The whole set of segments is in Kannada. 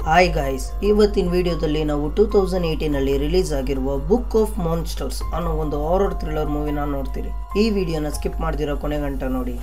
ಹಾಯ್ ಗಾಯ್ಸ್ ಇವತ್ತಿನ ವಿಡಿಯೋದಲ್ಲಿ ನಾವು ಟೂ ತೌಸಂಡ್ ಏಯ್ಟೀನಲ್ಲಿ ರಿಲೀಸ್ ಆಗಿರುವ ಬುಕ್ ಆಫ್ ಮಾನ್ಸ್ಟರ್ಸ್ ಅನ್ನೋ ಒಂದು ಹಾರರ್ ಥ್ರಿಲ್ಲರ್ ಮೂವಿನ ನೋಡ್ತೀರಿ ಈ ವಿಡಿಯೋನ ಸ್ಕಿಪ್ ಮಾಡ್ದಿರೋ ಕೊನೆ ಗಂಟ ನೋಡಿ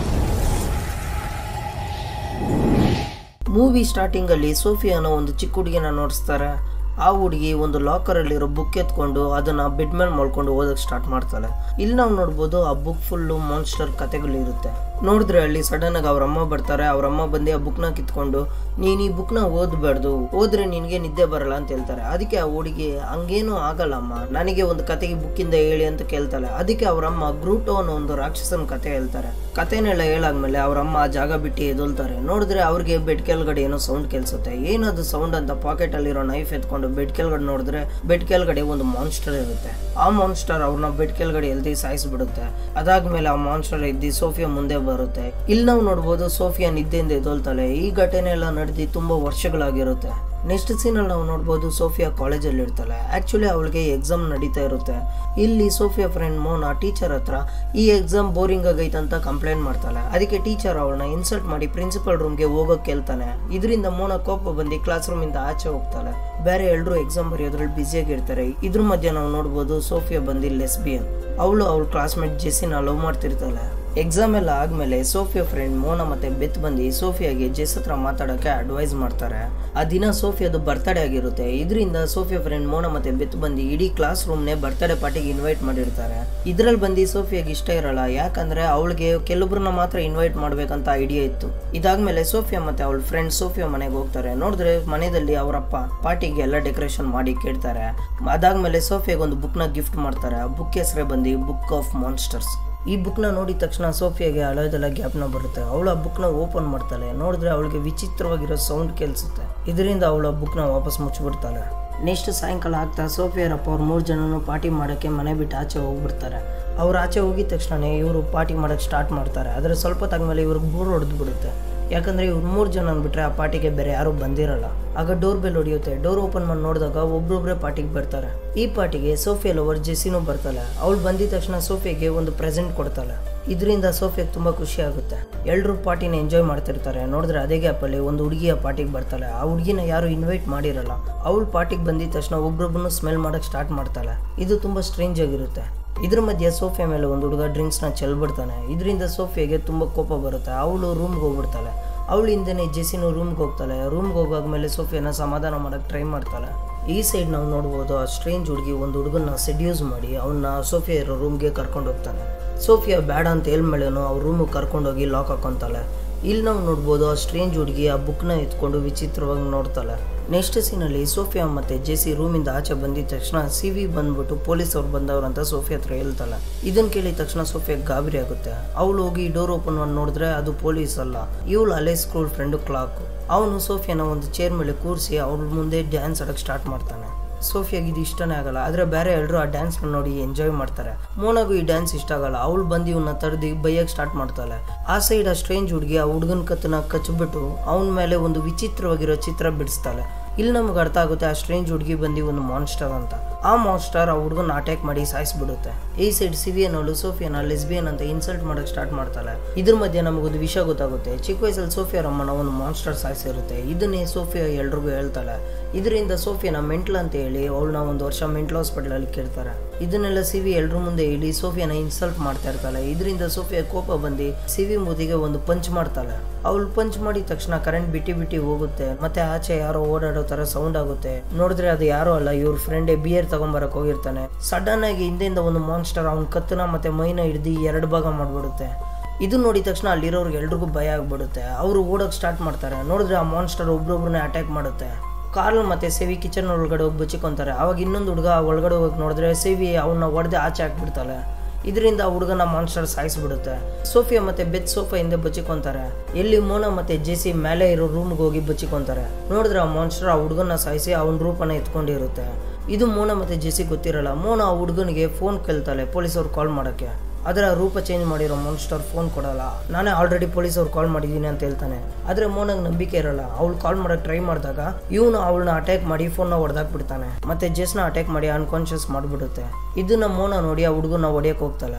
ಮೂವಿ ಸ್ಟಾರ್ಟಿಂಗಲ್ಲಿ ಸೋಫಿ ಅನ್ನೋ ಒಂದು ಚಿಕ್ಕ ಹುಡುಗಿನ ನೋಡಿಸ್ತಾರೆ ಆ ಹುಡುಗಿ ಒಂದು ಲಾಕರಲ್ಲಿರೋ ಬುಕ್ ಎತ್ಕೊಂಡು ಅದನ್ನ ಬೆಡ್ ಮೇಲೆ ಮಲ್ಕೊಂಡು ಓದಕ್ಕೆ ಸ್ಟಾರ್ಟ್ ಮಾಡ್ತಾಳೆ ಇಲ್ಲಿ ನಾವು ನೋಡ್ಬೋದು ಆ ಬುಕ್ ಫುಲ್ಲು ಮಾನ್ಸ್ಟರ್ ಕತೆಗಳು ಇರುತ್ತೆ ನೋಡಿದ್ರೆ ಅಲ್ಲಿ ಸಡನ್ ಆಗಿ ಅವ್ರ ಅಮ್ಮ ಬರ್ತಾರೆ ಅವ್ರ ಅಮ್ಮ ಬಂದು ಆ ಬುಕ್ನ ಕಿತ್ಕೊಂಡು ನೀನು ಈ ಬುಕ್ನ ಓದಬಾರ್ದು ಓದ್ರೆ ನಿನಗೆ ನಿದ್ದೆ ಬರಲ್ಲ ಅಂತ ಹೇಳ್ತಾರೆ ಅದಕ್ಕೆ ಆ ಹುಡುಗಿ ಹಂಗೇನು ಆಗಲ್ಲ ಅಮ್ಮ ನನಗೆ ಒಂದು ಕತೆಗೆ ಬುಕ್ಕಿಂದ ಹೇಳಿ ಅಂತ ಕೇಳ್ತಾಳೆ ಅದಕ್ಕೆ ಅವ್ರ ಅಮ್ಮ ಗ್ರೂಟೋ ಅನ್ನೋ ಒಂದು ರಾಕ್ಷಸನ ಕತೆ ಹೇಳ್ತಾರೆ ಕತೆನೆಲ್ಲ ಹೇಳಾದ್ಮೇಲೆ ಅವ್ರ ಅಮ್ಮ ಆ ಜಾಗ ಬಿಟ್ಟು ಎದೊಲ್ತಾರೆ ನೋಡಿದ್ರೆ ಅವ್ರಿಗೆ ಬೆಡ್ ಕೆಳಗಡೆ ಏನೋ ಸೌಂಡ್ ಕೇಳಿಸುತ್ತೆ ಏನದು ಸೌಂಡ್ ಅಂತ ಪಾಕೆಟ್ ಅಲ್ಲಿರೋ ನೈಫ್ ಎತ್ಕೊಂಡು ಬೆಡ್ ಕೆಳಗಡೆ ನೋಡಿದ್ರೆ ಬೆಡ್ ಕೆಳಗಡೆ ಒಂದು ಮಾನ್ಸ್ಟರ್ ಇರುತ್ತೆ ಆ ಮಾನ್ಸ್ಟರ್ ಅವ್ರನ್ನ ಬೆಡ್ ಕೆಳಗಡೆ ಎಲ್ದಿ ಸಾಯಿಸ್ಬಿಡುತ್ತೆ ಅದಾದ್ಮೇಲೆ ಆ ಮಾನ್ಸ್ಟರ್ ಎದ್ದಿ ಸೋಫಿಯಾ ಮುಂದೆ ಬರುತ್ತೆ ಇಲ್ಲಿ ನಾವು ನೋಡ್ಬೋದು ಸೋಫಿಯಾ ನಿದ್ದೆಯಿಂದ ಎದೊಲ್ತಾಳೆ ಈ ಘಟನೆ ಎಲ್ಲ ನಡೆದಿ ತುಂಬಾ ವರ್ಷಗಳಾಗಿರುತ್ತೆ ನೆಕ್ಸ್ಟ್ ಸೀನಲ್ಲಿ ನಾವು ನೋಡ್ಬೋದು ಸೋಫಿಯಾ ಕಾಲೇಜಲ್ಲಿ ಇರ್ತಾಳೆ ಆಕ್ಚುಲಿ ಅವಳಿಗೆ ಎಕ್ಸಾಮ್ ನಡೀತಾ ಇರುತ್ತೆ ಇಲ್ಲಿ ಸೋಫಿಯಾ ಫ್ರೆಂಡ್ ಮೋನಾ ಟೀಚರ್ ಹತ್ರ ಈ ಎಕ್ಸಾಮ್ ಬೋರಿಂಗ್ ಆಗೈತೆ ಅಂತ ಕಂಪ್ಲೇಂಟ್ ಮಾಡ್ತಾಳೆ ಅದಕ್ಕೆ ಟೀಚರ್ ಅವಳನ್ನ ಇನ್ಸಲ್ಟ್ ಮಾಡಿ ಪ್ರಿನ್ಸಿಪಲ್ ರೂಮ್ಗೆ ಹೋಗೋಕೆ ಕೇಳ್ತಾನೆ ಇದರಿಂದ ಮೋನಾ ಕೋಪ ಬಂದು ಕ್ಲಾಸ್ ರೂಮಿಂದ ಆಚೆ ಹೋಗ್ತಾಳೆ ಬೇರೆ ಎಲ್ಲರೂ ಎಕ್ಸಾಮ್ ಬರೆಯೋದ್ರಲ್ಲಿ ಬ್ಯುಸಿಯಾಗಿರ್ತಾರೆ ಇದ್ರ ಮಧ್ಯೆ ನಾವು ನೋಡ್ಬೋದು ಸೋಫಿಯಾ ಬಂದು ಲೆಸ್ಬಿಯನ್ ಅವಳು ಅವಳ ಕ್ಲಾಸ್ಮೇಟ್ ಜೆಸ್ಸಿನ ಲವ್ ಮಾಡ್ತಿರ್ತಾಳೆ ಎಕ್ಸಾಮ್ ಎಲ್ಲ ಆದ್ಮೇಲೆ ಸೋಫಿಯಾ ಫ್ರೆಂಡ್ ಮೋನಾ ಮತ್ತೆ ಬೆತ್ ಬಂದು ಸೋಫಿಯಾಗೆ ಜೆಸ್ ಹತ್ರ ಮಾತಾಡೋಕೆ ಅಡ್ವೈಸ್ ಮಾಡ್ತಾರೆ ಆ ದಿನ ಸೋಫಿಯಾದು ಬರ್ತ್ಡೇ ಆಗಿರುತ್ತೆ ಇದರಿಂದ ಸೋಫಿಯಾ ಫ್ರೆಂಡ್ ಮೋನಾ ಮತ್ತೆ ಬೆತ್ ಬಂದು ಇಡೀ ಕ್ಲಾಸ್ ರೂಮ್ನೇ ಬರ್ತ್ಡೇ ಪಾರ್ಟಿಗೆ ಇನ್ವೈಟ್ ಮಾಡಿರ್ತಾರೆ ಇದ್ರಲ್ಲಿ ಬಂದು ಸೋಫಿಯಾಗೆ ಇಷ್ಟ ಇರಲ್ಲ ಯಾಕಂದ್ರೆ ಅವಳಿಗೆ ಕೆಲವೊಬ್ರನ್ನ ಮಾತ್ರ ಇನ್ವೈಟ್ ಮಾಡ್ಬೇಕಂತ ಐಡಿಯಾ ಇತ್ತು ಇದಾದ್ಮೇಲೆ ಸೋಫಿಯಾ ಮತ್ತೆ ಅವಳ ಫ್ರೆಂಡ್ ಸೋಫಿಯಾ ಮನೆಗೆ ಹೋಗ್ತಾರೆ ನೋಡಿದ್ರೆ ಮನೆಯಲ್ಲಿ ಅವರಪ್ಪ ಪಾರ್ಟಿಗೆ ಎಲ್ಲ ಡೆಕೋರೇಷನ್ ಮಾಡಿ ಕೇಳ್ತಾರೆ ಅದಾದ್ಮೇಲೆ ಸೋಫಿಯಾಗೆ ಒಂದು ಬುಕ್ನ ಗಿಫ್ಟ್ ಮಾಡ್ತಾರೆ ಆ ಬುಕ್ ಹೆಸರೇ ಬಂದು ಬುಕ್ ಆಫ್ ಮಾನ್ಸ್ಟರ್ಸ್ ಈ ಬುಕ್ನ ನೋಡಿದ ತಕ್ಷಣ ಸೋಫಿಯಾಗೆ ಹಳೇದೆಲ್ಲ ಜ್ಞಾಪನ ಬರುತ್ತೆ ಅವಳು ಆ ಬುಕ್ನ ಓಪನ್ ಮಾಡ್ತಾಳೆ ನೋಡಿದ್ರೆ ಅವಳಿಗೆ ವಿಚಿತ್ರವಾಗಿರೋ ಸೌಂಡ್ ಕೇಳಿಸುತ್ತೆ ಇದರಿಂದ ಅವಳು ಆ ಬುಕ್ನ ವಾಪಸ್ ಮುಚ್ಚಿಬಿಡ್ತಾಳೆ ನೆಕ್ಸ್ಟ್ ಸಾಯಂಕಾಲ ಆಗ್ತಾ ಸೋಫಿಯರಪ್ಪ ಅವ್ರು ಮೂರು ಜನನು ಪಾರ್ಟಿ ಮಾಡೋಕ್ಕೆ ಮನೆ ಬಿಟ್ಟು ಆಚೆ ಹೋಗ್ಬಿಡ್ತಾರೆ ಅವ್ರು ಆಚೆ ಹೋಗಿದ ತಕ್ಷಣ ಇವರು ಪಾರ್ಟಿ ಮಾಡೋಕ್ಕೆ ಸ್ಟಾರ್ಟ್ ಮಾಡ್ತಾರೆ ಆದರೆ ಸ್ವಲ್ಪ ತಗ್ಮೇಲೆ ಇವ್ರಿಗೆ ಬೋರ್ ಹೊಡೆದು ಬಿಡುತ್ತೆ ಯಾಕಂದ್ರೆ ಇವ್ರು ಮೂರು ಜನ ಬಿಟ್ರೆ ಆ ಪಾರ್ಟಿಗೆ ಬೇರೆ ಯಾರು ಬಂದಿರಲ್ಲ ಆಗ ಡೋರ್ ಬೆಲ್ ಹೊಡಿಯುತ್ತೆ ಡೋರ್ ಓಪನ್ ಮಾಡಿ ನೋಡಿದಾಗ ಒಬ್ರೊಬ್ರೆ ಪಾರ್ಟಿಗೆ ಬರ್ತಾರೆ ಈ ಪಾರ್ಟಿಗೆ ಸೋಫಿಯಾ ಲವರ್ ಜೆಸ್ಸಿನೂ ಬರ್ತಾಳೆ ಅವಳು ಬಂದಿದ ತಕ್ಷಣ ಸೋಫಿಯಾಗೆ ಒಂದು ಪ್ರೆಸೆಂಟ್ ಕೊಡ್ತಾಳೆ ಇದರಿಂದ ಸೋಫಿಯಾಗೆ ತುಂಬಾ ಖುಷಿ ಆಗುತ್ತೆ ಎಲ್ಲರೂ ಪಾರ್ಟಿನ ಎಂಜಾಯ್ ಮಾಡ್ತಿರ್ತಾರೆ ನೋಡಿದ್ರೆ ಅದೇ ಗ್ಯಾಪಲ್ಲಿ ಒಂದು ಹುಡುಗಿಯ ಪಾರ್ಟಿಗೆ ಬರ್ತಾಳೆ ಆ ಹುಡುಗಿನ ಯಾರು ಇನ್ವೈಟ್ ಮಾಡಿರಲ್ಲ ಅವಳು ಪಾರ್ಟಿಗೆ ಬಂದಿದ ತಕ್ಷಣ ಒಬ್ರೊಬ್ಬನು ಸ್ಮೆಲ್ ಮಾಡಕ್ಕೆ ಸ್ಟಾರ್ಟ್ ಮಾಡ್ತಾಳೆ ಇದು ತುಂಬಾ ಸ್ಟ್ರೇಂಜ್ ಆಗಿರುತ್ತೆ ಇದ್ರ ಮಧ್ಯೆ ಸೋಫಿಯಾ ಮೇಲೆ ಒಂದು ಹುಡುಗ ಡ್ರಿಂಕ್ಸ್ನ ಚೆಲ್ಬಿಡ್ತಾನೆ ಇದರಿಂದ ಸೋಫಿಯಾಗೆ ತುಂಬ ಕೋಪ ಬರುತ್ತೆ ಅವಳು ರೂಮ್ಗೆ ಹೋಗ್ಬಿಡ್ತಾಳೆ ಅವಳು ಹಿಂದೆನೇ ಜೆಸಿನು ರೂಮ್ಗೆ ಹೋಗ್ತಾಳೆ ರೂಮ್ಗೆ ಹೋಗಾದ್ಮೇಲೆ ಸೋಫಿಯಾನ ಸಮಾಧಾನ ಮಾಡೋಕ್ಕೆ ಟ್ರೈ ಮಾಡ್ತಾಳೆ ಈ ಸೈಡ್ ನಾವು ನೋಡ್ಬೋದು ಆ ಸ್ಟ್ರೇಂಜ್ ಹುಡುಗಿ ಒಂದು ಹುಡುಗನ ಸೆಡ್ಯೂಸ್ ಮಾಡಿ ಅವನ್ನ ಸೋಫಿಯಾ ಇರೋ ರೂಮ್ಗೆ ಕರ್ಕೊಂಡು ಹೋಗ್ತಾನೆ ಸೋಫಿಯಾ ಬೇಡ ಅಂತ ಹೇಳ್ಮೇಲೇನು ಅವ್ರ ರೂಮಿಗೆ ಕರ್ಕೊಂಡೋಗಿ ಲಾಕ್ ಹಾಕೊಂತಾಳೆ ಇಲ್ಲಿ ನಾವು ನೋಡ್ಬೋದು ಆ ಸ್ಟ್ರೇಂಜ್ ಹುಡುಗಿ ಆ ಬುಕ್ನ ಎತ್ಕೊಂಡು ವಿಚಿತ್ರವಾಗಿ ನೋಡ್ತಾಳೆ ನೆಕ್ಸ್ಟ್ ಸೀನಲ್ಲಿ ಸೋಫಿಯಾ ಮತ್ತೆ ಜೆಸಿ ರೂಮಿಂದ ಆಚೆ ಬಂದಿದ ತಕ್ಷಣ ಸಿ ವಿ ಬಂದ್ಬಿಟ್ಟು ಪೊಲೀಸ್ ಅವ್ರು ಬಂದವ್ರು ಅಂತ ಸೋಫಿಯಾ ಹತ್ರ ಹೇಳ್ತಾಳೆ ಇದನ್ನ ಕೇಳಿದ ತಕ್ಷಣ ಸೋಫಿಯಾ ಗಾಬರಿ ಆಗುತ್ತೆ ಅವಳು ಹೋಗಿ ಡೋರ್ ಓಪನ್ ಮಾಡಿ ನೋಡಿದ್ರೆ ಅದು ಪೊಲೀಸ್ ಅಲ್ಲ ಇವಳು ಅಲೆ ಸ್ಕೂಲ್ ಫ್ರೆಂಡು ಕ್ಲಾಕ್ ಅವನು ಸೋಫಿಯಾನ ಒಂದು ಚೇರ್ ಮೇಲೆ ಕೂರಿಸಿ ಅವ್ರ ಮುಂದೆ ಡ್ಯಾನ್ಸ್ ಆಡಕ್ಕೆ ಸ್ಟಾರ್ಟ್ ಮಾಡ್ತಾನೆ ಸೋಫಿಯಾಗೆ ಇದು ಇಷ್ಟನೇ ಆಗಲ್ಲ ಆದರೆ ಬೇರೆ ಎಲ್ಲರೂ ಆ ಡ್ಯಾನ್ಸ್ನ ನೋಡಿ ಎಂಜಾಯ್ ಮಾಡ್ತಾರೆ ಮೋನಾಗೂ ಈ ಡ್ಯಾನ್ಸ್ ಇಷ್ಟ ಆಗಲ್ಲ ಅವಳು ಬಂದು ಇವನ್ನ ತಡೆದು ಬೈಯಕ್ಕೆ ಸ್ಟಾರ್ಟ್ ಮಾಡ್ತಾಳೆ ಆ ಸೈಡ್ ಆ ಸ್ಟ್ರೇಂಜ್ ಹುಡುಗಿ ಆ ಹುಡುಗನ ಕತ್ತನ್ನ ಕಚ್ಬಿಟ್ಟು ಅವನ ಮೇಲೆ ಒಂದು ವಿಚಿತ್ರವಾಗಿರೋ ಚಿತ್ರ ಬಿಡಿಸ್ತಾಳೆ ಇಲ್ಲಿ ನಮ್ಗೆ ಅರ್ಥ ಆಗುತ್ತೆ ಆ ಸ್ಟ್ರೇಂಜ್ ಹುಡುಗಿ ಬಂದು ಒಂದು ಮಾನ್ಸ್ಟರ್ ಅಂತ ಆ ಮಾನ್ಸ್ಟರ್ ಆ ಹುಡುಗನ ಅಟ್ಯಾಕ್ ಮಾಡಿ ಸಾಯಿಸ್ಬಿಡುತ್ತೆ ಈ ಸೈಡ್ ಸಿವಿಯನ್ ಅವಳು ಸೋಫಿಯಾನ ಲೆಸ್ಬಿಯನ್ ಅಂತ ಇನ್ಸಲ್ಟ್ ಮಾಡಕ್ಕೆ ಸ್ಟಾರ್ಟ್ ಮಾಡ್ತಾಳೆ ಇದ್ರ ಮಧ್ಯೆ ನಮಗೊಂದು ವಿಷಯ ಗೊತ್ತಾಗುತ್ತೆ ಚಿಕ್ಕ ವಯಸ್ಸಲ್ಲಿ ಸೋಫಿಯಾ ರಮ್ಮನ ಒಂದು ಮಾನ್ಸ್ಟರ್ ಸಾಯಿಸಿರುತ್ತೆ ಇದನ್ನೇ ಸೋಫಿಯಾ ಎಲ್ರಿಗೂ ಹೇಳ್ತಾಳೆ ಇದರಿಂದ ಸೋಫಿಯಾನ ಮೆಂಟ್ಲ್ ಅಂತ ಹೇಳಿ ಅವಳನ್ನ ಒಂದು ವರ್ಷ ಮೆಂಟಲ್ ಹಾಸ್ಪಿಟಲಲ್ಲಿ ಕೇಳ್ತಾರೆ ಇದನ್ನೆಲ್ಲ ಸಿವಿ ಎಲ್ರ ಮುಂದೆ ಹೇಳಿ ಸೋಫಿಯಾನ ಇನ್ಸಲ್ಟ್ ಮಾಡ್ತಾ ಇರ್ತಾಳೆ ಇದರಿಂದ ಸೋಫಿಯಾ ಕೋಪ ಬಂದು ಸಿವಿ ಮುದಿಗೆ ಒಂದು ಪಂಚ್ ಮಾಡ್ತಾಳೆ ಅವಳು ಪಂಚ್ ಮಾಡಿದ ತಕ್ಷಣ ಕರೆಂಟ್ ಬಿಟ್ಟಿ ಬಿಟ್ಟಿ ಹೋಗುತ್ತೆ ಮತ್ತೆ ಆಚೆ ಯಾರೋ ಓಡಾಡೋ ತರ ಸೌಂಡ್ ಆಗುತ್ತೆ ನೋಡಿದ್ರೆ ಅದು ಯಾರೋ ಅಲ್ಲ ಇವ್ರ ಫ್ರೆಂಡೇ ಬಿಯರ್ ತಗೊಂಬರಕ್ ಹೋಗಿರ್ತಾನೆ ಸಡನ್ ಆಗಿ ಹಿಂದೆಯಿಂದ ಒಂದು ಮಾನ್ಸ್ಟರ್ ಅವ್ನ ಕತ್ತನ ಮತ್ತೆ ಮೈನ ಹಿಡ್ದು ಎರಡು ಭಾಗ ಮಾಡ್ಬಿಡುತ್ತೆ ಇದು ನೋಡಿದ ತಕ್ಷಣ ಅಲ್ಲಿರೋರ್ಗೆ ಎಲ್ರಿಗೂ ಭಯ ಆಗ್ಬಿಡುತ್ತೆ ಅವರು ಓಡೋಕೆ ಸ್ಟಾರ್ಟ್ ಮಾಡ್ತಾರೆ ನೋಡಿದ್ರೆ ಆ ಮಾನ್ಸ್ಟರ್ ಒಬ್ರೊಬ್ರನ್ನ ಅಟ್ಯಾಕ್ ಮಾಡುತ್ತೆ ಕಾರ್ಲ್ ಮತ್ತೆ ಸೇವಿ ಕಿಚನ್ ಒಳಗಡೆ ಹೋಗಿ ಬಚ್ಚಿಕೊಂತಾರೆ ಅವಾಗ ಇನ್ನೊಂದು ಹುಡುಗ ಒಳಗಡೆ ಹೋಗಿ ನೋಡಿದ್ರೆ ಸೇವಿ ಅವನ್ನ ಹೊಡೆದು ಆಚೆ ಹಾಕ್ಬಿಡ್ತಾಳೆ ಇದರಿಂದ ಹುಡುಗನ ಮಾನ್ಸ್ಟರ್ ಸಾಯಿಸ್ಬಿಡುತ್ತೆ ಸೋಫಿಯಾ ಮತ್ತೆ ಬೆತ್ ಸೋಫಾ ಹಿಂದೆ ಬಚ್ಚಿಕೊಂತಾರೆ ಎಲ್ಲಿ ಮೋನಾ ಮತ್ತೆ ಜೆಸಿ ಮೇಲೆ ಇರೋ ರೂಮ್ಗೆ ಹೋಗಿ ಬಚ್ಚಿಕೊಂತಾರೆ ನೋಡಿದ್ರೆ ಆ ಮಾನ್ಸ್ಟರ್ ಆ ಹುಡುಗನ ಸಾಯಿಸಿ ಅವನ ರೂಪನ ಎತ್ಕೊಂಡಿರುತ್ತೆ ಇದು ಮೋನಾ ಮತ್ತೆ ಜೆಸಿ ಗೊತ್ತಿರಲ್ಲ ಮೋನಾ ಆ ಹುಡುಗನಿಗೆ ಫೋನ್ ಕೇಳ್ತಾಳೆ ಪೊಲೀಸವ್ರು ಕಾಲ್ ಮಾಡೋಕ್ಕೆ ಅದರ ರೂಪ ಚೇಂಜ್ ಮಾಡಿರೋ ಮಾನ್ಸ್ಟರ್ ಫೋನ್ ಕೊಡಲ್ಲ ನಾನೇ ಆಲ್ರೆಡಿ ಪೊಲೀಸ್ ಅವ್ರು ಕಾಲ್ ಮಾಡಿದ್ದೀನಿ ಅಂತ ಹೇಳ್ತಾನೆ ಆದರೆ ಮೋನಂಗೆ ನಂಬಿಕೆ ಇರಲ್ಲ ಅವಳು ಕಾಲ್ ಮಾಡೋಕೆ ಟ್ರೈ ಮಾಡಿದಾಗ ಇವನು ಅವಳನ್ನ ಅಟ್ಯಾಕ್ ಮಾಡಿ ಫೋನ್ನ ಹೊಡೆದಾಕ್ಬಿಡ್ತಾನೆ ಮತ್ತೆ ಜೆಸ್ನ ಅಟ್ಯಾಕ್ ಮಾಡಿ ಅನ್ಕಾನ್ಶಿಯಸ್ ಮಾಡಿಬಿಡುತ್ತೆ ಇದನ್ನ ಮೋನ ನೋಡಿ ಆ ಹುಡುಗನ ಹೊಡಿಯಕ್ಕೆ ಹೋಗ್ತಾಳೆ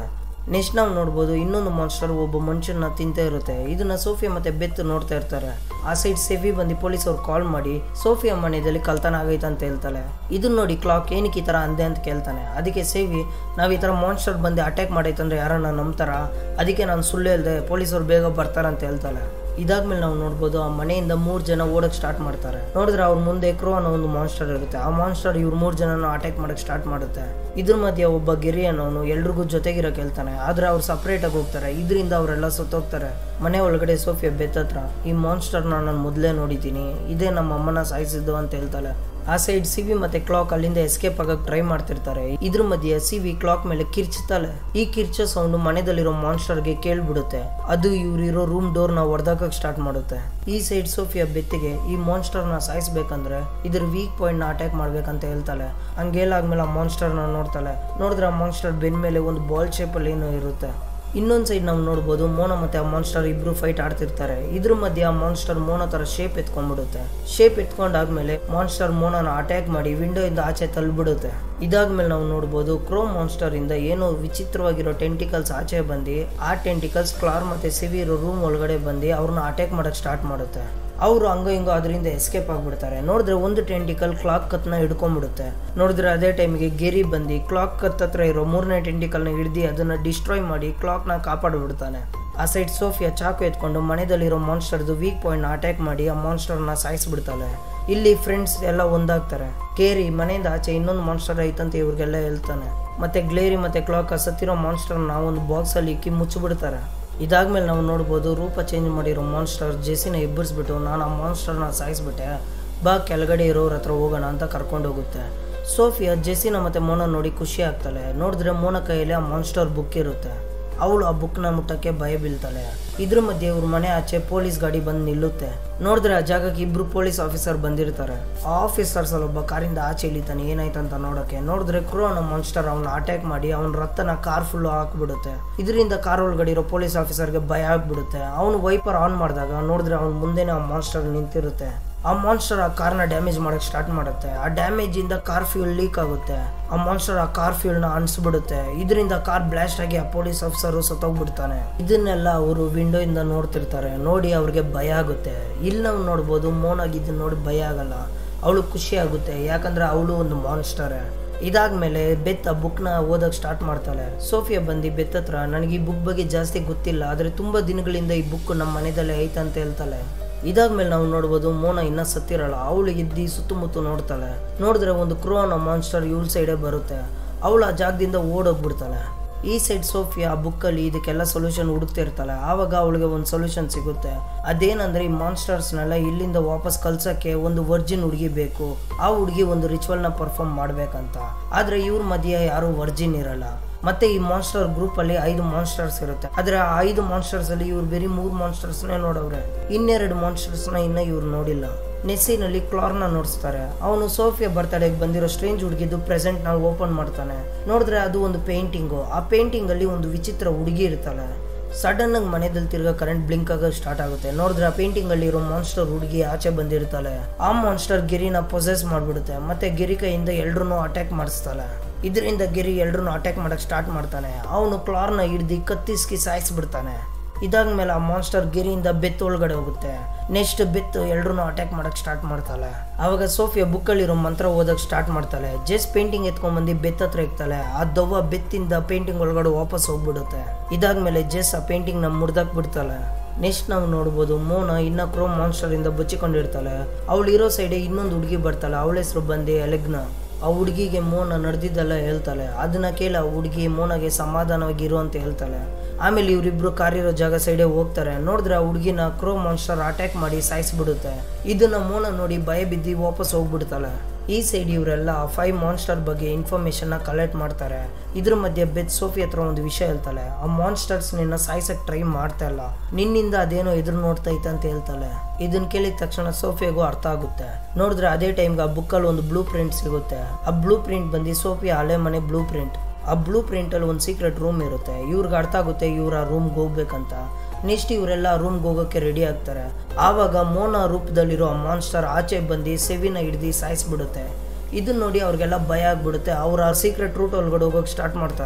ನೆಕ್ಸ್ಟ್ ನಾವು ನೋಡ್ಬೋದು ಇನ್ನೊಂದು ಮಾನ್ಸ್ಟರ್ ಒಬ್ಬ ಮನುಷ್ಯನ ತಿಂತಾ ಇರುತ್ತೆ ಇದನ್ನ ಸೋಫಿಯಾ ಮತ್ತೆ ಬೆತ್ ನೋಡ್ತಾ ಇರ್ತಾರೆ ಆ ಸೈಡ್ ಸೆಫಿ ಬಂದು ಪೊಲೀಸ್ ಅವ್ರು ಕಾಲ್ ಮಾಡಿ ಸೋಫಿಯಾ ಮನೆಯಲ್ಲಿ ಕಳ್ತನ ಆಗೈತೆ ಅಂತ ಹೇಳ್ತಾಳೆ ಇದನ್ನ ನೋಡಿ ಕ್ಲಾಕ್ ಏನಕ್ಕೆ ಈ ತರ ಅಂದೆ ಅಂತ ಕೇಳ್ತಾನೆ ಅದಕ್ಕೆ ಸೇವಿ ನಾವ್ ಈ ತರ ಮಾನ್ಸ್ಟರ್ ಬಂದು ಅಟ್ಯಾಕ್ ಮಾಡೈತಂದ್ರೆ ಯಾರನ್ನ ನಂಬ್ತಾರ ಅದಕ್ಕೆ ನಾನು ಸುಳ್ಳು ಹೇಳ್ದೆ ಪೊಲೀಸ್ ಅವ್ರು ಬೇಗ ಬರ್ತಾರ ಅಂತ ಹೇಳ್ತಾಳೆ ಇದಾದ್ಮೇಲೆ ನಾವು ನೋಡ್ಬೋದು ಆ ಮನೆಯಿಂದ ಮೂರ್ ಜನ ಓಡಕ್ ಸ್ಟಾರ್ಟ್ ಮಾಡ್ತಾರೆ ನೋಡಿದ್ರೆ ಅವ್ರ ಮುಂದೆ ಕ್ರೋ ಅನ್ನೋ ಒಂದು ಮಾನ್ಸ್ಟರ್ ಇರುತ್ತೆ ಆ ಮಾನ್ಸ್ಟರ್ ಇವ್ರ ಮೂರ್ ಜನನ ಅಟ್ಯಾಕ್ ಮಾಡಕ್ ಸ್ಟಾರ್ಟ್ ಮಾಡುತ್ತೆ ಇದ್ರ ಮಧ್ಯೆ ಒಬ್ಬ ಗೆರಿ ಅನ್ನೋನು ಎಲ್ರಿಗೂ ಜೊತೆಗಿರಕ್ ಹೇಳ್ತಾನೆ ಆದ್ರೆ ಅವ್ರು ಸಪ್ರೇಟ್ ಆಗಿ ಹೋಗ್ತಾರೆ ಇದರಿಂದ ಅವರೆಲ್ಲ ಸತ್ತೋಗ್ತಾರೆ ಮನೆ ಒಳಗಡೆ ಸೋಫಿಯಾ ಬೆತ್ತತ್ರ ಈ ಮಾನ್ಸ್ಟರ್ನ ನಾನು ಮೊದಲೇ ನೋಡಿದ್ದೀನಿ ಇದೇ ನಮ್ಮ ಅಮ್ಮನ ಸಾಯಿಸಿದ್ದು ಅಂತ ಹೇಳ್ತಾಳೆ ಆ ಸೈಡ್ ಸಿವಿ ಮತ್ತೆ ಕ್ಲಾಕ್ ಅಲ್ಲಿಂದ ಎಸ್ಕೇಪ್ ಆಗಕ್ ಟ್ರೈ ಮಾಡ್ತಿರ್ತಾರೆ ಇದ್ರ ಮಧ್ಯೆ ಸಿವಿ ಕ್ಲಾಕ್ ಮೇಲೆ ಕಿರ್ಚುತ್ತಾಳೆ ಈ ಕಿರ್ಚೋ ಸೌಂಡ್ ಮನೆಯಲ್ಲಿರೋ ಮಾನ್ಸ್ಟರ್ಗೆ ಕೇಳ್ಬಿಡುತ್ತೆ ಅದು ಇವ್ರಿರೋ ರೂಮ್ ಡೋರ್ ನ ಹೊಡೆದಾಕಕ್ ಸ್ಟಾರ್ಟ್ ಮಾಡುತ್ತೆ ಈ ಸೈಡ್ ಸೋಫಿಯಾ ಬೆತ್ತಿಗೆ ಈ ಮಾನ್ಸ್ಟರ್ ನ ಸಾಯಿಸ್ಬೇಕಂದ್ರೆ ಇದ್ರ ವೀಕ್ ಪಾಯಿಂಟ್ ನ ಅಟ್ಯಾಕ್ ಮಾಡ್ಬೇಕಂತ ಹೇಳ್ತಾಳೆ ಹಂಗೇಲಾದ್ಮೇಲೆ ಆ ಮಾನ್ಸ್ಟರ್ ನ ನೋಡ್ತಾಳೆ ನೋಡಿದ್ರೆ ಆ ಮಾನ್ಸ್ಟರ್ ಬೆನ್ ಮೇಲೆ ಒಂದು ಬಾಲ್ ಶೇಪ್ ಅಲ್ಲಿ ಏನೋ ಇರುತ್ತೆ ಇನ್ನೊಂದ್ ಸೈಡ್ ನಾವು ನೋಡ್ಬೋದು ಮೋನ ಮತ್ತೆ ಆ ಮಾನ್ಸ್ಟರ್ ಇಬ್ರು ಫೈಟ್ ಆಡ್ತಿರ್ತಾರೆ ಇದ್ರ ಮಧ್ಯೆ ಆ ಮಾನ್ಸ್ಟರ್ ಮೋನ ತರ ಶೇಪ್ ಎತ್ಕೊಂಡ್ಬಿಡುತ್ತೆ ಶೇಪ್ ಎತ್ಕೊಂಡಾದ್ಮೇಲೆ ಮಾನ್ಸ್ಟರ್ ಮೋನನ ಅಟ್ಯಾಕ್ ಮಾಡಿ ವಿಂಡೋ ಇಂದ ಆಚೆ ತಳ್ಳಿಬಿಡುತ್ತೆ ಇದಾದ್ಮೇಲೆ ನಾವು ನೋಡ್ಬೋದು ಕ್ರೋಮ್ ಮಾನ್ಸ್ಟರ್ ಇಂದ ಏನೋ ವಿಚಿತ್ರವಾಗಿರೋ ಟೆಂಟಿಕಲ್ಸ್ ಆಚೆ ಬಂದು ಆ ಟೆಂಟಿಕಲ್ಸ್ ಕ್ಲಾರ್ ಮತ್ತೆ ಸಿವಿರ್ ರೂಮ್ ಒಳಗಡೆ ಬಂದು ಅವ್ರನ್ನ ಅಟ್ಯಾಕ್ ಮಾಡಕ್ ಸ್ಟಾರ್ಟ್ ಮಾಡುತ್ತೆ ಅವರು ಹಂಗ ಹಿಂಗೋ ಅದರಿಂದ ಎಸ್ಕೇಪ್ ಆಗ್ಬಿಡ್ತಾರೆ ನೋಡಿದ್ರೆ ಒಂದು ಟೆಂಟಿಕಲ್ ಕ್ಲಾಕ್ ಕತ್ನ ಹಿಡ್ಕೊಂಡ್ಬಿಡುತ್ತೆ ನೋಡಿದ್ರೆ ಅದೇ ಟೈಮಿಗೆ ಗೆರಿ ಬಂದು ಕ್ಲಾಕ್ ಕತ್ ಹತ್ರ ಇರೋ ಮೂರನೇ ಟೆಂಟಿಕಲ್ನ ಹಿಡ್ದು ಅದನ್ನ ಡಿಸ್ಟ್ರಾಯ್ ಮಾಡಿ ಕ್ಲಾಕ್ನ ಕಾಪಾಡ್ಬಿಡ್ತಾನೆ ಆ ಸೈಡ್ ಸೋಫಿಯಾ ಚಾಕು ಎತ್ಕೊಂಡು ಮನೆಯಲ್ಲಿರೋ ಮಾನ್ಸ್ಟರ್ದು ವೀಕ್ ಪಾಯಿಂಟ್ನ ಅಟ್ಯಾಕ್ ಮಾಡಿ ಆ ಮಾನ್ಸ್ಟರ್ನ ಸಾಯಿಸ್ಬಿಡ್ತಾಳೆ ಇಲ್ಲಿ ಫ್ರೆಂಡ್ಸ್ ಎಲ್ಲ ಒಂದಾಗ್ತಾರೆ ಕೇರಿ ಮನೆಯಿಂದ ಆಚೆ ಇನ್ನೊಂದು ಮಾನ್ಸ್ಟರ್ ಐತಂತ ಇವ್ರಿಗೆಲ್ಲ ಹೇಳ್ತಾನೆ ಮತ್ತೆ ಗ್ಲೇರಿ ಮತ್ತೆ ಕ್ಲಾಕ್ ಸತ್ತಿರೋ ಮಾನ್ಸ್ಟರ್ನ ಒಂದು ಬಾಕ್ಸಲ್ಲಿ ಇಕ್ಕಿ ಮುಚ್ಚಿಬಿಡ್ತಾರೆ ಇದಾದ್ಮೇಲೆ ನಾವು ನೋಡ್ಬೋದು ರೂಪ ಚೇಂಜ್ ಮಾಡಿರೋ ಮಾನ್ಸ್ಟರ್ ಜೆಸಿನ ಎಬ್ಬರಿಸ್ಬಿಟ್ಟು ನಾನು ಆ ಮಾನ್ಸ್ಟರ್ನ ಸಾಯಿಸ್ಬಿಟ್ಟೆ ಬಾ ಕೆಳಗಡೆ ಇರೋರ ಹತ್ರ ಹೋಗೋಣ ಅಂತ ಕರ್ಕೊಂಡು ಹೋಗುತ್ತೆ ಸೋಫಿಯಾ ಜೆಸಿನ ಮತ್ತೆ ಮೋನ ನೋಡಿ ಖುಷಿ ಆಗ್ತಾಳೆ ನೋಡಿದ್ರೆ ಮೋನ ಕೈಯಲ್ಲಿ ಆ ಮಾನ್ಸ್ಟರ್ ಬುಕ್ ಇರುತ್ತೆ ಅವಳು ಆ ಬುಕ್ನ ಮುಟ್ಟಕ್ಕೆ ಭಯ ಬೀಳ್ತಾಳೆ ಇದ್ರ ಮಧ್ಯೆ ಇವ್ರ ಮನೆ ಆಚೆ ಪೊಲೀಸ್ ಗಾಡಿ ಬಂದು ನಿಲ್ಲುತ್ತೆ ನೋಡಿದ್ರೆ ಆ ಜಾಗಕ್ಕೆ ಇಬ್ರು ಪೊಲೀಸ್ ಆಫೀಸರ್ ಬಂದಿರ್ತಾರೆ ಆ ಆಫೀಸರ್ಸ್ ಅಲ್ಲಿ ಒಬ್ಬ ಕಾರಿಂದ ಆಚೆ ಇಳಿತಾನೆ ಏನಾಯ್ತಂತ ನೋಡಕ್ಕೆ ನೋಡಿದ್ರೆ ಕ್ರೋ ಅನ್ನೋ ಮಾನ್ಸ್ಟರ್ ಅವನ್ನ ಅಟ್ಯಾಕ್ ಮಾಡಿ ಅವನ ರಕ್ತನ ಕಾರ್ ಫುಲ್ ಹಾಕ್ಬಿಡುತ್ತೆ ಇದರಿಂದ ಕಾರ್ ಒಳಗಡೆ ಇರೋ ಪೊಲೀಸ್ ಆಫೀಸರ್ಗೆ ಭಯ ಆಗ್ಬಿಡುತ್ತೆ ಅವನು ವೈಪರ್ ಆನ್ ಮಾಡಿದಾಗ ನೋಡಿದ್ರೆ ಅವ್ನ ಮುಂದೆನೆ ಆ ಮಾನ್ಸ್ಟರ್ ನಿಂತಿರುತ್ತೆ ಆ ಮಾನ್ಸ್ಟರ್ ಆ ಕಾರ್ನ ಡ್ಯಾಮೇಜ್ ಮಾಡಕ್ ಸ್ಟಾರ್ಟ್ ಮಾಡುತ್ತೆ ಆ ಡ್ಯಾಮೇಜ್ ಇಂದ ಕಾರ್ ಫ್ಯೂಲ್ ಲೀಕ್ ಆಗುತ್ತೆ ಆ ಮಾನ್ಸ್ಟರ್ ಆ ಕಾರ್ ಫ್ಯೂಲ್ ನ ಅನ್ಸ್ಬಿಡುತ್ತೆ ಇದರಿಂದ ಕಾರ್ ಬ್ಲಾಸ್ಟ್ ಆಗಿ ಆ ಪೊಲೀಸ್ ಆಫೀಸರ್ ಸತ್ತೋಗ್ಬಿಡ್ತಾನೆ ಇದನ್ನೆಲ್ಲ ಅವರು ವಿಂಡೋ ಇಂದ ನೋಡ್ತಿರ್ತಾರೆ ನೋಡಿ ಅವ್ರಿಗೆ ಭಯ ಆಗುತ್ತೆ ಇಲ್ಲಿ ನಾವು ನೋಡ್ಬೋದು ಮೋನಾಗಿ ಇದನ್ನ ನೋಡಿ ಭಯ ಆಗಲ್ಲ ಅವಳು ಖುಷಿ ಆಗುತ್ತೆ ಯಾಕಂದ್ರೆ ಅವಳು ಒಂದು ಮಾನ್ಸ್ಟರ್ ಇದಾದ್ಮೇಲೆ ಬೆತ್ತ ಬುಕ್ನ ಓದಕ್ ಸ್ಟಾರ್ಟ್ ಮಾಡ್ತಾಳೆ ಸೋಫಿಯಾ ಬಂದು ಬೆತ್ತ ಹತ್ರ ನನಗೆ ಈ ಬುಕ್ ಬಗ್ಗೆ ಜಾಸ್ತಿ ಗೊತ್ತಿಲ್ಲ ಆದ್ರೆ ತುಂಬಾ ದಿನಗಳಿಂದ ಈ ಬುಕ್ ನಮ್ಮ ಮನೆಯಲ್ಲೇ ಐತಂತ ಹೇಳ್ತಾಳೆ ಇದಾದ್ಮೇಲೆ ನಾವು ನೋಡ್ಬೋದು ಮೋನ ಇನ್ನ ಸತ್ತಿರಲ್ಲ ಅವಳು ಇದ್ದಿ ಸುತ್ತಮುತ್ತ ನೋಡ್ತಾಳೆ ನೋಡಿದ್ರೆ ಒಂದು ಕ್ರೋ ಅನ್ನೋ ಮಾನ್ಸ್ಟರ್ ಇವಳ ಸೈಡೇ ಬರುತ್ತೆ ಅವಳು ಆ ಜಾಗದಿಂದ ಓಡೋಗ್ಬಿಡ್ತಾಳೆ ಈ ಸೈಡ್ ಸೋಫಿಯಾ ಆ ಬುಕ್ಕಲ್ಲಿ ಇದಕ್ಕೆಲ್ಲ ಸೊಲ್ಯೂಷನ್ ಹುಡುಕ್ತಿರ್ತಾಳೆ ಆವಾಗ ಅವಳಿಗೆ ಒಂದು ಸೊಲ್ಯೂಷನ್ ಸಿಗುತ್ತೆ ಅದೇನಂದ್ರೆ ಈ ಮಾನ್ಸ್ಟರ್ಸ್ನೆಲ್ಲ ಇಲ್ಲಿಂದ ವಾಪಸ್ ಕಲ್ಸಕ್ಕೆ ಒಂದು ವರ್ಜಿನ್ ಹುಡುಗಿ ಬೇಕು ಆ ಹುಡುಗಿ ಒಂದು ರಿಚುವಲ್ನ ಪರ್ಫಾರ್ಮ್ ಮಾಡ್ಬೇಕಂತ ಆದ್ರೆ ಇವ್ರ ಮಧ್ಯೆ ಯಾರು ವರ್ಜಿನ್ ಇರಲ್ಲ ಮತ್ತೆ ಈ ಮಾನ್ಸ್ಟರ್ ಗ್ರೂಪ್ ಅಲ್ಲಿ ಐದು ಮಾನ್ಸ್ಟರ್ಸ್ ಇರುತ್ತೆ ಆದ್ರೆ ಆ ಐದು ಮಾನ್ಸ್ಟರ್ಸ್ ಅಲ್ಲಿ ಇವ್ರು ಬರೀ ಮೂರು ಮಾನ್ಸ್ಟರ್ಸ್ ನೋಡವ್ರೆ ಇನ್ನೆರಡು ಮಾನ್ಸ್ಟರ್ಸ್ ನ ಇನ್ನ ಇವ್ರು ನೋಡಿಲ್ಲ ನೆಸ್ಸಿನಲ್ಲಿ ಕ್ಲಾರ್ನ ನೋಡಿಸ್ತಾರೆ ಅವನು ಸೋಫಿಯಾ ಬರ್ತಡೆಗೆ ಬಂದಿರೋ ಸ್ಟ್ರೇಂಜ್ ಹುಡುಗಿದ್ದು ಪ್ರೆಸೆಂಟ್ ನಾವು ಓಪನ್ ಮಾಡ್ತಾನೆ ನೋಡಿದ್ರೆ ಅದು ಒಂದು ಪೇಂಟಿಂಗು ಆ ಪೇಂಟಿಂಗ್ ಅಲ್ಲಿ ಒಂದು ವಿಚಿತ್ರ ಹುಡುಗಿ ಇರ್ತಾಳೆ ಸಡನ್ ಆಗಿ ಮನೆಯಲ್ಲಿ ತಿರ್ಗಾ ಕರೆಂಟ್ ಬ್ಲಿಂಕ್ ಆಗ ಸ್ಟಾರ್ಟ್ ಆಗುತ್ತೆ ನೋಡಿದ್ರೆ ಆ ಪೇಂಟಿಂಗ್ ಅಲ್ಲಿ ಇರೋ ಮಾನ್ಸ್ಟರ್ ಹುಡುಗಿ ಆಚೆ ಬಂದಿರ್ತಾಳೆ ಆ ಮಾನ್ಸ್ಟರ್ ಗಿರಿನ ಪೊಸೆಸ್ ಮಾಡ್ಬಿಡುತ್ತೆ ಮತ್ತೆ ಗಿರಿ ಕೈಯಿಂದ ಎಲ್ರೂ ಅಟ್ಯಾಕ್ ಮಾಡಿಸ್ತಾಳೆ ಇದರಿಂದ ಗಿರಿ ಎಲ್ರೂ ಅಟ್ಯಾಕ್ ಮಾಡಕ್ ಸ್ಟಾರ್ಟ್ ಮಾಡ್ತಾನೆ ಅವನು ಕ್ಲಾರ್ನ ಹಿಡ್ದು ಕತ್ತಿಸ್ಕಿ ಸಾಯಿಸ್ಬಿಡ್ತಾನೆ ಇದಾದ್ಮೇಲೆ ಆ ಮಾನ್ಸ್ಟರ್ ಗಿರಿಯಿಂದ ಬೆತ್ ಒಳಗಡೆ ಹೋಗುತ್ತೆ ನೆಕ್ಸ್ಟ್ ಬೆತ್ ಎಲ್ರೂ ಅಟ್ಯಾಕ್ ಮಾಡಕ್ ಸ್ಟಾರ್ಟ್ ಮಾಡ್ತಾಳೆ ಅವಾಗ ಸೋಫಿಯಾ ಬುಕ್ಕಲ್ಲಿರೋ ಮಂತ್ರ ಓದಕ್ ಸ್ಟಾರ್ಟ್ ಮಾಡ್ತಾಳೆ ಜಸ್ ಪೇಂಟಿಂಗ್ ಎತ್ಕೊಂಡ್ಬಂದು ಬೆತ್ ಹತ್ರ ಇಕ್ತಾಳೆ ಆ ದವ್ವ ಬೆತ್ತಿಂದ ಪೇಂಟಿಂಗ್ ಒಳಗಡೆ ವಾಪಸ್ ಹೋಗ್ಬಿಡುತ್ತೆ ಇದಾದ್ಮೇಲೆ ಜೆಸ್ ಆ ಪೇಂಟಿಂಗ್ ನ ಮುರ್ದಾಕ್ ಬಿಡ್ತಾಳೆ ನೆಕ್ಸ್ಟ್ ನಾವು ನೋಡ್ಬೋದು ಮೋನ ಇನ್ನ ಕ್ರೋಮ್ ಮಾನ್ಸ್ಟರ್ ಇಂದ ಬಚ್ಚಿಕೊಂಡಿರ್ತಾಳೆ ಅವಳು ಇರೋ ಸೈಡೆ ಇನ್ನೊಂದು ಹುಡುಗಿ ಬರ್ತಾಳೆ ಅವಳ ಹೆಸರು ಬಂದು ಎಲೆಗ್ನ ಆ ಹುಡುಗಿಗೆ ಮೋನ ನಡೆದಿದ್ದೆಲ್ಲ ಹೇಳ್ತಾಳೆ ಅದನ್ನ ಕೇಳಿ ಆ ಹುಡುಗಿ ಮೋನಗೆ ಸಮಾಧಾನವಾಗಿ ಇರು ಅಂತ ಹೇಳ್ತಾಳೆ ಆಮೇಲೆ ಇವರಿಬ್ರು ಕಾರಿರೋ ಜಾಗ ಸೈಡೆ ಹೋಗ್ತಾರೆ ನೋಡಿದ್ರೆ ಆ ಹುಡುಗಿನ ಕ್ರೋ ಮಾನ್ಸ್ಟರ್ ಅಟ್ಯಾಕ್ ಮಾಡಿ ಸಾಯಿಸ್ಬಿಡುತ್ತೆ ಇದನ್ನ ಮೋನ ನೋಡಿ ಭಯ ಬಿದ್ದು ವಾಪಸ್ ಹೋಗ್ಬಿಡ್ತಾಳೆ ಈ ಸೈಡ್ ಇವರೆಲ್ಲ ಫೈವ್ ಮಾನ್ಸ್ಟರ್ ಬಗ್ಗೆ ಇನ್ಫಾರ್ಮೇಶನ್ ನ ಕಲೆಕ್ಟ್ ಮಾಡ್ತಾರೆ ಇದ್ರ ಮಧ್ಯೆ ಬೆತ್ ಸೋಫಿ ಹತ್ರ ಒಂದು ವಿಷಯ ಹೇಳ್ತಾಳೆ ಆ ಮಾನ್ಸ್ಟರ್ಸ್ ನಿನ್ನ ಸಾಯ್ಸಕ್ ಟ್ರೈ ಮಾಡ್ತಾ ಇಲ್ಲ ನಿನ್ನಿಂದ ಅದೇನೋ ಎದುರು ನೋಡ್ತಾ ಇತ್ತು ಅಂತ ಹೇಳ್ತಾಳೆ ಇದನ್ನ ಕೇಳಿದ ತಕ್ಷಣ ಸೋಫಿಯಾಗೂ ಅರ್ಥ ಆಗುತ್ತೆ ನೋಡಿದ್ರೆ ಅದೇ ಟೈಮ್ಗೆ ಆ ಬುಕ್ಕಲ್ಲಿ ಒಂದು ಬ್ಲೂ ಪ್ರಿಂಟ್ ಸಿಗುತ್ತೆ ಆ ಬ್ಲೂ ಪ್ರಿಂಟ್ ಬಂದು ಸೋಫಿಯಾ ಹಳೆ ಮನೆ ಬ್ಲೂ ಪ್ರಿಂಟ್ ಆ ಬ್ಲೂ ಪ್ರಿಂಟಲ್ಲಿ ಒಂದು ಸೀಕ್ರೆಟ್ ರೂಮ್ ಇರುತ್ತೆ ಇವ್ರಿಗೆ ಅರ್ಥ ಆಗುತ್ತೆ ಇವ್ರು ಆ ರೂಮ್ಗೆ ಹೋಗ್ಬೇಕಂತ ನೆಕ್ಸ್ಟ್ ಇವರೆಲ್ಲ ರೂಮ್ಗೆ ಹೋಗೋಕ್ಕೆ ರೆಡಿ ಆಗ್ತಾರೆ ಆವಾಗ ಮೋನ ರೂಪದಲ್ಲಿರೋ ಆ ಮಾನ್ಸ್ಟರ್ ಆಚೆ ಬಂದು ಸೆವಿನ ಹಿಡ್ದು ಸಾಯಿಸ್ಬಿಡುತ್ತೆ ಇದನ್ನ ನೋಡಿ ಅವ್ರಿಗೆಲ್ಲ ಭಯ ಆಗ್ಬಿಡುತ್ತೆ ಅವ್ರ ಆ ಸೀಕ್ರೆಟ್ ರೂಟ್ ಒಳಗಡೆ ಹೋಗೋಕೆ ಸ್ಟಾರ್ಟ್ ಮಾಡ್ತಾರೆ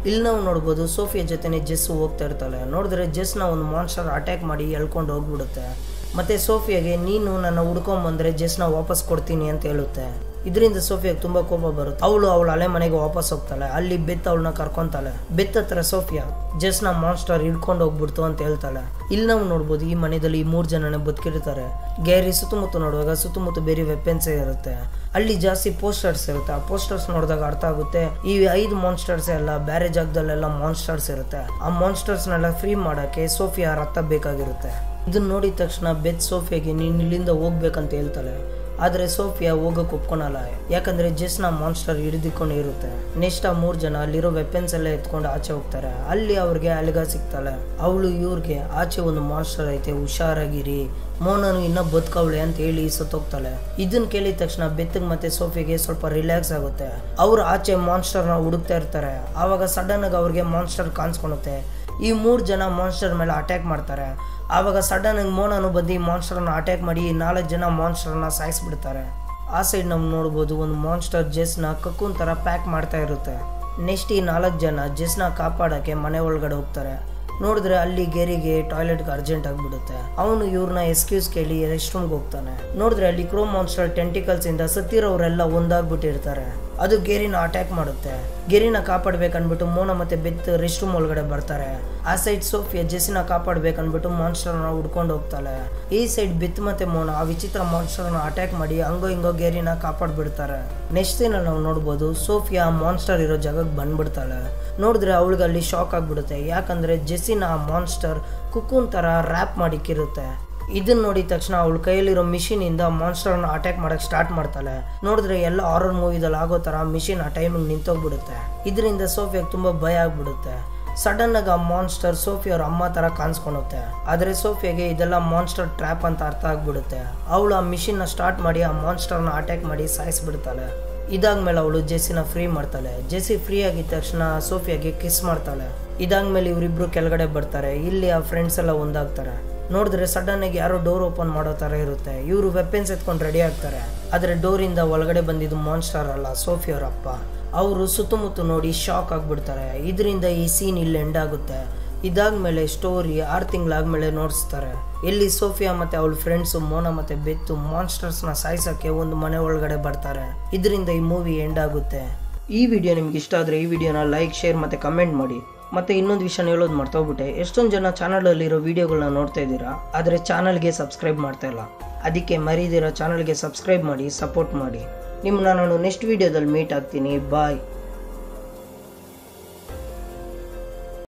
ಇಲ್ಲಿ ನಾವು ನೋಡ್ಬೋದು ಸೋಫಿಯಾ ಜೊತೆನೆ ಜೆಸ್ ಹೋಗ್ತಾ ಇರ್ತಾಳೆ ನೋಡಿದ್ರೆ ಜೆಸ್ನ ಒಂದು ಮಾನ್ಸ್ಟರ್ ಅಟ್ಯಾಕ್ ಮಾಡಿ ಎಳ್ಕೊಂಡು ಹೋಗ್ಬಿಡುತ್ತೆ ಮತ್ತೆ ಸೋಫಿಯಾಗೆ ನೀನು ನನ್ನ ಹುಡ್ಕೊಂಬಂದ್ರೆ ಜೆಸ್ನ ವಾಪಸ್ ಕೊಡ್ತೀನಿ ಅಂತ ಹೇಳುತ್ತೆ ಇದರಿಂದ ಸೋಫಿಯಾಗೆ ತುಂಬಾ ಕೋಪ ಬರುತ್ತೆ ಅವಳು ಅವಳ ಹಳೆ ಮನೆಗೆ ವಾಪಸ್ ಹೋಗ್ತಾಳೆ ಅಲ್ಲಿ ಬೆತ್ ಅವಳನ್ನ ಕರ್ಕೊಂತಾಳೆ ಬೆತ್ ಹತ್ರ ಸೋಫಿಯಾ ಜೆಸ್ನ ಮಾನ್ಸ್ಟರ್ ಹಿಡ್ಕೊಂಡು ಹೋಗ್ಬಿಡ್ತು ಅಂತ ಹೇಳ್ತಾಳೆ ಇಲ್ಲಿ ನಾವು ನೋಡ್ಬೋದು ಈ ಮನೆಯಲ್ಲಿ ಈ ಮೂರು ಜನನೇ ಬದುಕಿರ್ತಾರೆ ಗ್ಯಾರಿ ಸುತ್ತಮುತ್ತ ನೋಡುವಾಗ ಸುತ್ತಮುತ್ತ ಬೇರೆ ವೆಪನ್ಸ್ ಇರುತ್ತೆ ಅಲ್ಲಿ ಜಾಸ್ತಿ ಪೋಸ್ಟರ್ಸ್ ಇರುತ್ತೆ ಆ ಪೋಸ್ಟರ್ಸ್ ನೋಡಿದಾಗ ಅರ್ಥ ಆಗುತ್ತೆ ಈ ಐದು ಮಾನ್ಸ್ಟರ್ಸ್ ಎಲ್ಲ ಬೇರೆ ಜಾಗದಲ್ಲೆಲ್ಲ ಮಾನ್ಸ್ಟರ್ಸ್ ಇರುತ್ತೆ ಆ ಮಾನ್ಸ್ಟರ್ಸ್ನೆಲ್ಲ ಫ್ರೀ ಮಾಡೋಕ್ಕೆ ಸೋಫಿಯಾ ರಕ್ತ ಬೇಕಾಗಿರುತ್ತೆ ಇದನ್ನ ನೋಡಿದ ತಕ್ಷಣ ಬೆತ್ ಸೋಫಿಯಾಗೆ ನೀನು ಇಲ್ಲಿಂದ ಹೋಗ್ಬೇಕಂತ ಹೇಳ್ತಾಳೆ ಆದರೆ ಸೋಫಿಯಾ ಹೋಗಕ್ಕೆ ಒಪ್ಕೊಳಲ್ಲ ಯಾಕಂದ್ರೆ ಜೆಸ್ನ ಮಾನ್ಸ್ಟರ್ ಹಿಡಿದುಕೊಂಡು ಇರುತ್ತೆ ನೆಕ್ಸ್ಟ್ ಆ ಮೂರು ಜನ ಅಲ್ಲಿರೋ ವೆಪನ್ಸ್ ಎಲ್ಲ ಎತ್ಕೊಂಡು ಆಚೆ ಹೋಗ್ತಾರೆ ಅಲ್ಲಿ ಅವ್ರಿಗೆ ಅಲ್ಗ ಸಿಗ್ತಾಳೆ ಅವಳು ಇವ್ರಿಗೆ ಆಚೆ ಒಂದು ಮಾನ್ಸ್ಟರ್ ಐತೆ ಹುಷಾರಾಗಿರಿ ಮೋನನು ಇನ್ನ ಬದುಕವಳೆ ಅಂತ ಹೇಳಿ ಸತ್ತೋಗ್ತಾಳೆ ಇದನ್ನ ಕೇಳಿದ ತಕ್ಷಣ ಬೆತ್ತಗ್ ಮತ್ತೆ ಸೋಫಿಯಾಗೆ ಸ್ವಲ್ಪ ರಿಲ್ಯಾಕ್ಸ್ ಆಗುತ್ತೆ ಅವ್ರು ಆಚೆ ಮಾನ್ಸ್ಟರ್ನ ಹುಡುಕ್ತಾ ಇರ್ತಾರೆ ಆವಾಗ ಸಡನ್ ಆಗಿ ಅವ್ರಿಗೆ ಮಾನ್ಸ್ಟರ್ ಕಾಣಿಸ್ಕೊಳುತ್ತೆ ಈ ಮೂರು ಜನ ಮಾನ್ಸ್ಟರ್ ಮೇಲೆ ಅಟ್ಯಾಕ್ ಮಾಡ್ತಾರೆ ಆವಾಗ ಸಡನ್ ಆಗಿ ಮೋನನು ಬಂದು ಈ ಮಾನ್ಸ್ಟರ್ನ ಅಟ್ಯಾಕ್ ಮಾಡಿ ನಾಲ್ಕು ಜನ ಮಾನ್ಸ್ಟರ್ನ ಸಾಯಿಸ್ಬಿಡ್ತಾರೆ ಆ ಸೈಡ್ ನಾವು ನೋಡ್ಬೋದು ಒಂದು ಮಾನ್ಸ್ಟರ್ ಜೆಸ್ನ ಕಕ್ಕೂನ್ ಥರ ಪ್ಯಾಕ್ ಮಾಡ್ತಾ ಇರುತ್ತೆ ನೆಕ್ಸ್ಟ್ ಈ ನಾಲ್ಕು ಜನ ಜೆಸ್ನ ಕಾಪಾಡೋಕ್ಕೆ ಮನೆ ಒಳಗಡೆ ಹೋಗ್ತಾರೆ ನೋಡಿದ್ರೆ ಅಲ್ಲಿ ಗೆರಿಗೆ ಟಾಯ್ಲೆಟ್ಗೆ ಅರ್ಜೆಂಟ್ ಆಗಿಬಿಡುತ್ತೆ ಅವನು ಇವ್ರನ್ನ ಎಕ್ಸ್ಕ್ಯೂಸ್ ಕೇಳಿ ರೆಸ್ಟ್ ರೂಮ್ಗೆ ಹೋಗ್ತಾನೆ ನೋಡಿದ್ರೆ ಅಲ್ಲಿ ಕ್ರೋ ಮಾನ್ಸ್ಟರ್ ಟೆಂಟಿಕಲ್ಸ್ ಇಂದ ಸತ್ತಿರೋರೆಲ್ಲ ಒಂದಾಗ್ಬಿಟ್ಟಿರ್ತಾರೆ ಅದು ಗೆರಿನ ಅಟ್ಯಾಕ್ ಮಾಡುತ್ತೆ ಗೆರಿನ ಕಾಪಾಡ್ಬೇಕನ್ಬಿಟ್ಟು ಮೋನ ಮತ್ತೆ ಬೆತ್ ರೆಸ್ಟ್ ರೂಮ್ ಒಳಗಡೆ ಬರ್ತಾರೆ ಆ ಸೈಡ್ ಸೋಫಿಯಾ ಜೆಸಿನ ಕಾಪಾಡ್ಬೇಕನ್ಬಿಟ್ಟು ಮಾನ್ಸ್ಟರ್ನ ಹುಡ್ಕೊಂಡು ಹೋಗ್ತಾಳೆ ಈ ಸೈಡ್ ಬೆತ್ ಮತ್ತೆ ಮೋನ ಆ ವಿಚಿತ್ರ ಮಾನ್ಸ್ಟರ್ನ ಅಟ್ಯಾಕ್ ಮಾಡಿ ಹಂಗೋ ಹಿಂಗೋ ಗೆರಿನ ಕಾಪಾಡ್ಬಿಡ್ತಾರೆ ನೆಕ್ಸ್ಟ್ ದಿನ ನಾವು ನೋಡ್ಬೋದು ಸೋಫಿಯಾ ಮಾನ್ಸ್ಟರ್ ಇರೋ ಜಾಗಕ್ಕೆ ಬಂದ್ಬಿಡ್ತಾಳೆ ನೋಡಿದ್ರೆ ಅವಳಿಗೆ ಅಲ್ಲಿ ಶಾಕ್ ಆಗ್ಬಿಡುತ್ತೆ ಯಾಕಂದ್ರೆ ಜೆಸಿನ ಆ ಮಾನ್ಸ್ಟರ್ ಕುಕ್ಕೂನ್ ತರ ರ್ಯಾಪ್ ಮಾಡಿಕ್ಕಿರುತ್ತೆ ಇದನ್ನ ನೋಡಿದ ತಕ್ಷಣ ಅವಳ ಕೈಯಲ್ಲಿರೋ ಮಿಷಿನ್ ಇಂದ ಮಾನ್ಸ್ಟರ್ನ ಅಟ್ಯಾಕ್ ಮಾಡಕ್ ಸ್ಟಾರ್ಟ್ ಮಾಡ್ತಾಳೆ ನೋಡಿದ್ರೆ ಎಲ್ಲ ಹಾರರ್ ಮೂವಿದಲ್ಲಿ ಆಗೋ ತರ ಮಿಷಿನ್ ಆ ಟೈಮಿಗೆ ನಿಂತೋಗ್ಬಿಡುತ್ತೆ ಇದರಿಂದ ಸೋಫಿಯಾಗೆ ತುಂಬಾ ಭಯ ಆಗ್ಬಿಡುತ್ತೆ ಸಡನ್ ಆಗಿ ಆ ಮಾನ್ಸ್ಟರ್ ಸೋಫಿ ಅವ್ರ ಅಮ್ಮ ತರ ಕಾಣಿಸ್ಕೊಳುತ್ತೆ ಆದ್ರೆ ಸೋಫಿಯಾಗೆ ಇದೆಲ್ಲ ಮಾನ್ಸ್ಟರ್ ಟ್ರ್ಯಾಪ್ ಅಂತ ಅರ್ಥ ಆಗ್ಬಿಡುತ್ತೆ ಅವಳು ಆ ಮಿಷಿನ್ ನ ಸ್ಟಾರ್ಟ್ ಮಾಡಿ ಆ ಮಾನ್ಸ್ಟರ್ನ ಅಟ್ಯಾಕ್ ಮಾಡಿ ಸಾಯಿಸ್ಬಿಡ್ತಾಳೆ ಇದಾದ್ಮೇಲೆ ಅವಳು ಜೆಸ್ಸಿನ ಫ್ರೀ ಮಾಡ್ತಾಳೆ ಜೆಸ್ಸಿ ಫ್ರೀ ಆಗಿದ ತಕ್ಷಣ ಸೋಫಿಯಾಗೆ ಕಿಸ್ ಮಾಡ್ತಾಳೆ ಇದಾದ್ಮೇಲೆ ಇವರಿಬ್ರು ಕೆಳಗಡೆ ಬರ್ತಾರೆ ಇಲ್ಲಿ ಆ ಫ್ರೆಂಡ್ಸ್ ಎಲ್ಲ ಒಂದಾಗ್ತಾರೆ ನೋಡಿದ್ರೆ ಸಡನ್ ಆಗಿ ಯಾರೋ ಡೋರ್ ಓಪನ್ ಮಾಡೋ ತರ ಇರುತ್ತೆ ಇವರು ವೆಪನ್ಸ್ ಎತ್ಕೊಂಡು ರೆಡಿ ಆಗ್ತಾರೆ ಆದ್ರೆ ಡೋರ್ ಇಂದ ಒಳಗಡೆ ಬಂದಿದ್ದು ಮಾನ್ಸ್ಟರ್ ಅಲ್ಲ ಸೋಫಿ ಅವ್ರ ಅಪ್ಪ ಅವರು ಸುತ್ತಮುತ್ತ ನೋಡಿ ಶಾಕ್ ಆಗ್ಬಿಡ್ತಾರೆ ಇದರಿಂದ ಈ ಸೀನ್ ಇಲ್ಲಿ ಎಂಡ್ ಆಗುತ್ತೆ ಇದಾದ್ಮೇಲೆ ಸ್ಟೋರಿ ಆರು ತಿಂಗಳಾದ್ಮೇಲೆ ನೋಡಿಸ್ತಾರೆ ಎಲ್ಲಿ ಸೋಫಿಯಾ ಮತ್ತೆ ಅವಳ ಫ್ರೆಂಡ್ಸ್ ಮೋನ ಮತ್ತೆ ಬೆತ್ತು ಮಾನ್ಸ್ಟರ್ಸ್ ನ ಸಾಯಿಸಕ್ಕೆ ಒಂದು ಮನೆ ಒಳಗಡೆ ಬರ್ತಾರೆ ಇದರಿಂದ ಈ ಮೂವಿ ಎಂಡ್ ಆಗುತ್ತೆ ಈ ವಿಡಿಯೋ ನಿಮ್ಗೆ ಇಷ್ಟ ಆದರೆ ಈ ವಿಡಿಯೋನ ಲೈಕ್ ಶೇರ್ ಮತ್ತು ಕಮೆಂಟ್ ಮಾಡಿ ಮತ್ತು ಇನ್ನೊಂದು ವಿಷಯ ಹೇಳೋದು ಮರ್ತೋಗ್ಬಿಟ್ಟೆ ಎಷ್ಟೊಂದು ಜನ ಚಾನಲಲ್ಲಿರೋ ವಿಡಿಯೋಗಳನ್ನ ನೋಡ್ತಾ ಇದ್ದೀರಾ ಆದರೆ ಚಾನಲ್ಗೆ ಸಬ್ಸ್ಕ್ರೈಬ್ ಮಾಡ್ತಾ ಇಲ್ಲ ಅದಕ್ಕೆ ಮರೀದಿರೋ ಚಾನಲ್ಗೆ ಸಬ್ಸ್ಕ್ರೈಬ್ ಮಾಡಿ ಸಪೋರ್ಟ್ ಮಾಡಿ ನಿಮ್ಮನ್ನ ನಾನು ನೆಕ್ಸ್ಟ್ ವಿಡಿಯೋದಲ್ಲಿ ಮೀಟ್ ಆಗ್ತೀನಿ ಬಾಯ್